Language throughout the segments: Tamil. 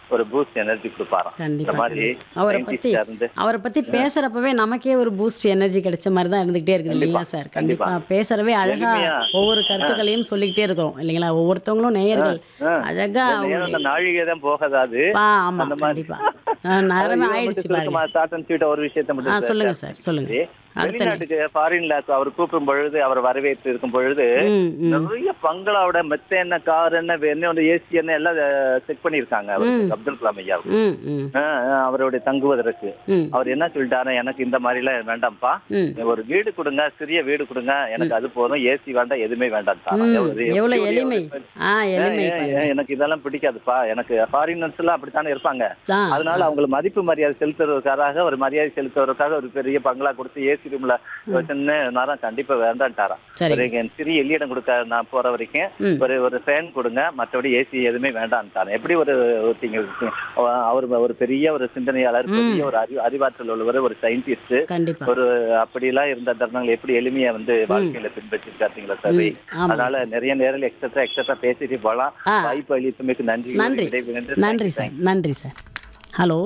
ஒரு பூஸ்ட் எனர்ஜி கொடுப்பாராம் இந்த கண்டிப்பா மாதிரி கண்டிப்பா. அவரை பத்தி scientist-ஆ இருந்து அவரை பத்தி பேசுறப்பவே நமக்கே ஒரு பூஸ்ட் எனர்ஜி கிடைச்ச மாதிரி தான் இருந்துகிட்டே இருக்குது இல்லைங்களா சார் கண்டிப்பா பேசுறவே அழகா எளிமையா. ஒவ்வொரு கருத்துக்களையும் சொல்லிக்கிட்டே இருக்கோம் இல்லைங்களா ஒவ்வொருத்தவங்களும் நேயர்கள் அழகா இந்த நேரம் அந்த நாழிகை தான் போகாதாது பா ஆமா அந்த மாதிரி. கண்டிப்பா ஆ, நேரமே இவன் ஆயிடுச்சு மட்டும் பாருங்க சுருக்கமா short and sweet ஆ ஒரு விஷயத்தை ஆ மட்டும் சொல்லுங்க சார் சொல்லுங்க சரி. அடுத்த வெளிநாட்டுக்கு ஃபாரின்ல அவர் கூப்பிடும் பொழுது அவர் வரவேற்று இருக்கும் பொழுது ம் ம் நிறைய பங்களாவோட மெத்த என்ன கார் என்ன என்ன வந்து ஏசி என்ன எல்லாம் செக் பண்ணிருக்காங்க அவருக்கு, அப்துல் கலாம் ஐயா ம் ம் அவருடைய தங்குவதற்கு ம் அவர் என்ன சொல்லிட்டாரு எனக்கு இந்த மாதிரி எல்லாம் வேண்டாம்ப்பா ம் நீ ஒரு வீடு கொடுங்க சிறிய வீடு கொடுங்க எனக்கு அது போதும் ஏசி வேண்டாம் எதுவுமே வேண்டாம் ம் எவ்வளவு எளிமை ஆ எளிமை பாருங்க எனக்கு இதெல்லாம் பிடிக்காதுப்பா எனக்கு ஃபாரினர்ஸ் எல்லாம் அப்படித்தானே இருப்பாங்க ஆ அதனால அவங்களுக்கு மதிப்பு மரியாதை செலுத்துறதுக்காக ஒரு மரியாதை செலுத்துவதற்காக ஒரு பெரிய பங்களா கொடுத்து ஏசி ரூம்ல வச்சுன்னு நான் கண்டிப்பா வேண்டான்ட்டாராம் சரி ஒரு எங்க சிறிய எள்ளி இடம் கொடுக்க நான் போற வரைக்கும் ம். ஒரு ஒரு ஃபேன் கொடுங்க மற்றபடி ஏசி எதுவுமே வேண்டான்ட்டாரு எப்படி ஒரு ஒருத்தங்க இருக்கு? அவர் ஒரு பெரிய ஒரு சிந்தனையாளர் பெரிய ஒரு அறிவு அறிவாற்றல் உள்ளவர் ஒரு சயின்டிஸ்ட் கண்டிப்பா ஒரு அப்படிலாம் இருந்த தருணங்கள் எப்படி எளிமையா வந்து வாழ்க்கையில பின்பற்றிருக்காருங்களா சார் ம் ஆமா அதனால நிறைய நேரில் எக்ஸட்ரா எக்ஸட்ரா பேசிட்டு போலாம் ஆ. வாய்ப்பு அளித்தமைக்கு நன்றி நன்றி. விடைபெறுகிறேன். நன்றி சார் நன்றி சார் ஹலோ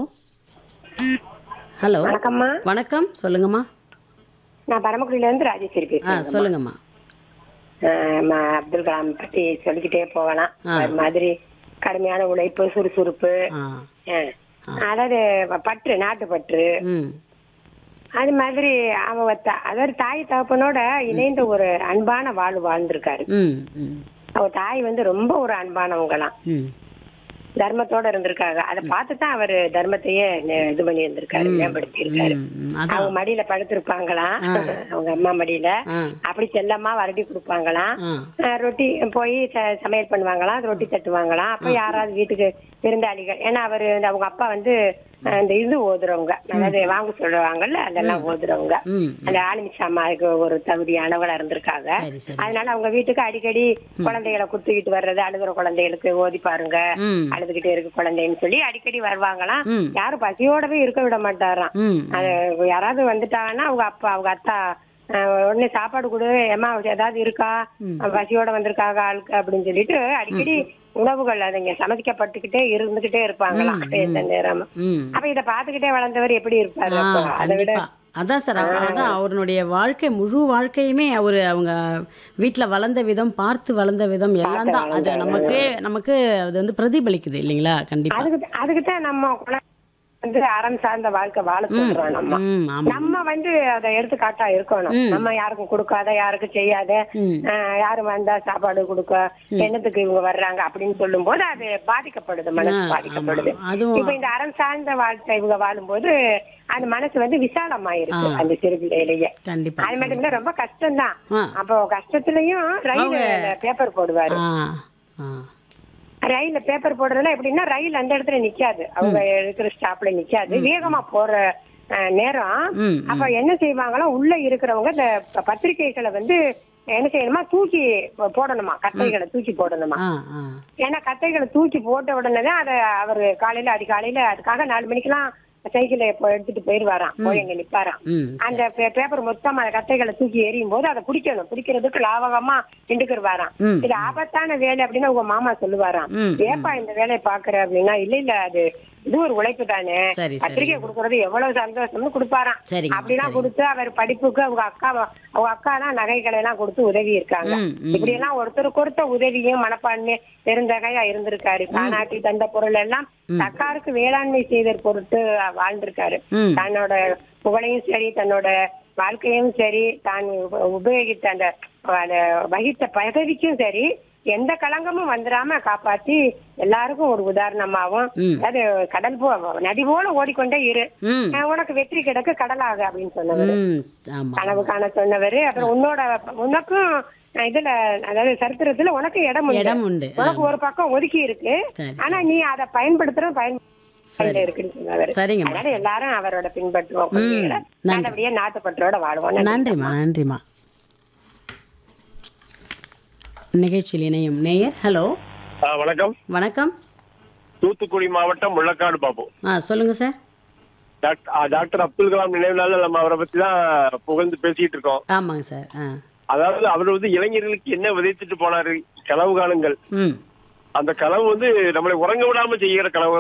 ஹலோ வணக்கம்மா வணக்கம் சொல்லுங்கம்மா நான் பரமக்குடியில இருந்து ராஜேஸ்வரி ஆ பேசுறேன் சொல்லுங்கம்மா ஆமா, அப்துல் கலாம் பத்தி சொல்லிக்கிட்டே போகலாம் ஆ. அது மாதிரி கடுமையான உழைப்பு சுறுசுறுப்பு ஆ ஆ. அதாவது பற்று நாட்டு பற்று ம் அது மாதிரி அவ த- அதாவது தாய் தகப்பனோட இணைந்த ஒரு அன்பான வாழ்வு வாழ்ந்திருக்காரு ம் ம் அவ தாய் வந்து ரொம்ப ஒரு அன்பானவங்களாம் ம் தர்மத்தோட இருந்திருக்காங்க அதை பார்த்து தான் அவர் தர்மத்தையே நெ- இது பண்ணி இருந்திருக்காரு மேம்படுத்தி இருக்காரு ம், ம், அதான் அவங்க மடியில படுத்திருப்பாங்களாம் அவங்க அம்மா மடியில ஆ அப்படி செல்லம்மா வரட்டி கொடுப்பாங்களாம் ஆ அஹ் ரொட்டி போய் ச- சமையல் பண்ணுவாங்களாம் ரொட்டி தட்டுவாங்களாம் அப்ப யாராவது வீட்டுக்கு விருந்தாளிகள் ஏன்னா அவரு இந்த அவங்க அப்பா வந்து அஹ், இந்த இது ஓதுறவங்க அதாவது வாங்க சொல்லுவாங்கல்ல அதெல்லாம் ஓதுறவங்க ம் அந்த ஆலிமிசாமாவுக்கு ஒரு தகுதியானவங்களா இருந்திருக்காங்க சரி சரி அதனால அவங்க வீட்டுக்கு அடிக்கடி குழந்தைகளை குத்துக்கிட்டு வர்றது அழுகுற குழந்தைகளுக்கு ஓதி பாருங்க ம் அழுதுகிட்டே இருக்கு குழந்தைன்னு சொல்லி அடிக்கடி வருவாங்களாம் ம் யாரும் பசியோடவே இருக்க விட மாட்டாராம் ம் அது யாராவது வந்துட்டாங்கன்னா அவங்க அப்பா அவங்க அத்தா அஹ், உடனே சாப்பாடு கொடு ஏமா ஏதாவது இருக்கா பசியோட வந்திருக்காங்க ஆளுக்கு அப்படின்னு சொல்லிட்டு அடிக்கடி உணவுகள் அதுங்க சமைக்கப்பட்டுக்கிட்டே இருந்துகிட்டே இருப்பாங்களாம் எந்த நேரமும் ம் அப்ப இத பாத்துக்கிட்டே வளர்ந்தவர் எப்படி இருப்பாரு ஆ அப்போ? அதை விட கண்டிப்பா அதான் சார் அவ- அதான் அவருடைய வாழ்க்கை முழு வாழ்க்கையுமே அவர் அவங்க வீட்டில் வளர்ந்த விதம் பார்த்து வளர்ந்த விதம் எல்லாம் தான் அது நமக்கு நமக்கு அது வந்து பிரதிபலிக்குது இல்லைங்களா கண்டிப்பா அதுக்கு அதுக்கு தான் நம்ம குழந்தை வந்து அறம் சார்ந்த வாழ்க்கை வாழ சொல்றோம் நம்ம ம் ஆமா நம்ம வந்து அதை எடுத்துக்காட்டா இருக்கணும் நம்ம யாருக்கும் கொடுக்காத யாருக்கும் செய்யாத ம் ஆஹ் யாரும் வந்தா சாப்பாடு கொடுக்க என்னத்துக்கு இவங்க வர்றாங்க அப்படின்னு சொல்லும் போது அது பாதிக்கப்படுது மனசு ஆ, பாதிக்கப்படுது ஆமா. அதுவும் இப்ப இந்த அறம் சார்ந்த வாழ்க்கை இவங்க வாழும்போது அந்த மனசு வந்து விசாலமாயிருக்கு அந்த சிறு பிள்ளையிலேயே கண்டிப்பா அது மட்டும் இல்ல ரொம்ப கஷ்டம்தான் ஆ. அப்போ கஷ்டத்துலயும் ரயில் பேப்பர் போடுவாரு ஆ ஆ ரயில்ல பேப்பர் போடுறதுல எப்படின்னா ரயில் அந்த இடத்துல நிக்காது அவங்க இருக்கிற ஸ்டாப்ல நிக்காது வேகமா போற அஹ், நேரம் ம் அப்ப என்ன செய்வாங்களா உள்ள இருக்கிறவங்க இந்த ப- பத்திரிக்கைகளை வந்து என்ன செய்யணுமா தூக்கி போ- போடணுமா கட்டைகளை தூக்கி போடணுமா ஆ ஆ ஏன்னா கட்டைகளை தூக்கி போட்ட உடனே தான் அதை அவர் காலையில அதிகாலையில அதுக்காக நாலு மணிக்கெல்லாம் சைக்கிளை இப்போ எடுத்துட்டு போயிருவாராம் போய் அங்க நிப்பாராம் ம் அந்த பே- பேப்பர் மொத்தம் அந்த கட்டைகளை தூக்கி எறியும் போது அதை பிடிக்கணும் பிடிக்கிறதுக்கு லாவகமா நின்றுக்குருவாராம் ம். இது ஆபத்தான வேலை அப்படின்னு உங்க மாமா சொல்லுவாராம் ம் ஏப்பா இந்த வேலையை பாக்குற அப்படின்னா இல்ல இல்ல அது இது ஒரு உழைப்பு தானே சரி பத்திரிக்கை சரி கொடுக்கறது எவ்வளவு சந்தோஷம்னு கொடுப்பாராம் சரிங்க அப்படிலாம் சரி கொடுத்து அவர் படிப்புக்கு அவங்க அக்கா அவங்க அக்கா தான் நகைகளை எல்லாம் கொடுத்து உதவி இருக்காங்க ம் ம் இப்படி எல்லாம் ஒருத்தருக்கு ஒருத்தர் உதவியும் மனப்பான்மை பெருந்தகையா இருந்திருக்காரு தானாட்டி தந்த பொருள் எல்லாம் தக்காருக்கு வேளாண்மை செய்தற் பொருட்டு வாழ்ந்திருக்காரு ம் தன்னோட புகழையும் சரி தன்னோட வாழ்க்கையும் சரி தான் உப- உபயோகித்த அந்த அந்த வகித்த பதவிக்கும் சரி எந்த களங்கமும் வந்துடாம காப்பாத்தி எல்லாருக்கும் ஒரு உதாரணமாவும் ம். அது கடல் போ நதி போல ஓடிக்கொண்டே இரு ம் அஹ் உனக்கு வெற்றி கிடக்கு கடலாக அப்படின்னு சொன்னவர் ம் ஆமா கனவு காண சொன்னவர் அப்புறம் உன்னோட உனக்கும் அஹ் இதுல அதாவது சரித்திரத்துல உனக்கு இடம் உண்டு இடம் உண்டு உனக்கு ஒரு பக்கம் ஒதுக்கி இருக்கு சரி ஆனா நீ அதை பயன்படுத்துற பயன் சரி இருக்குன்னு சொன்னவர் சரிங்கம்மா அதனால எல்லாரும் அவரோட பின்பற்றுவோம் கொள்கைகளை. நல்லபடியா நாட்டுப்பற்றோட வாழ்வோம் நன்றி. நன்றிம்மா நன்றிம்மா நிகழ்ச்சியில் இணையும் நேயர் ஹலோ ஆ, வணக்கம் வணக்கம் தூத்துக்குடி மாவட்டம் முள்ளக்காடு பாப்போம் ஆ சொல்லுங்க சார் டாக்டர் ஆ, டாக்டர் அப்துல் கலாம் நினைவு நாள்ல நம்ம அவரை பத்தி தான் புகழ்ந்து பேசிட்டு இருக்கோம் ஆமாங்க சார் ஆ அதாவது அவர் வந்து இளைஞர்களுக்கு என்ன விதைத்துட்டு போனாரு கனவு காணுங்கள் ம் அந்த கனவு வந்து நம்மளை உறங்க விடாம செய்கிற கனவு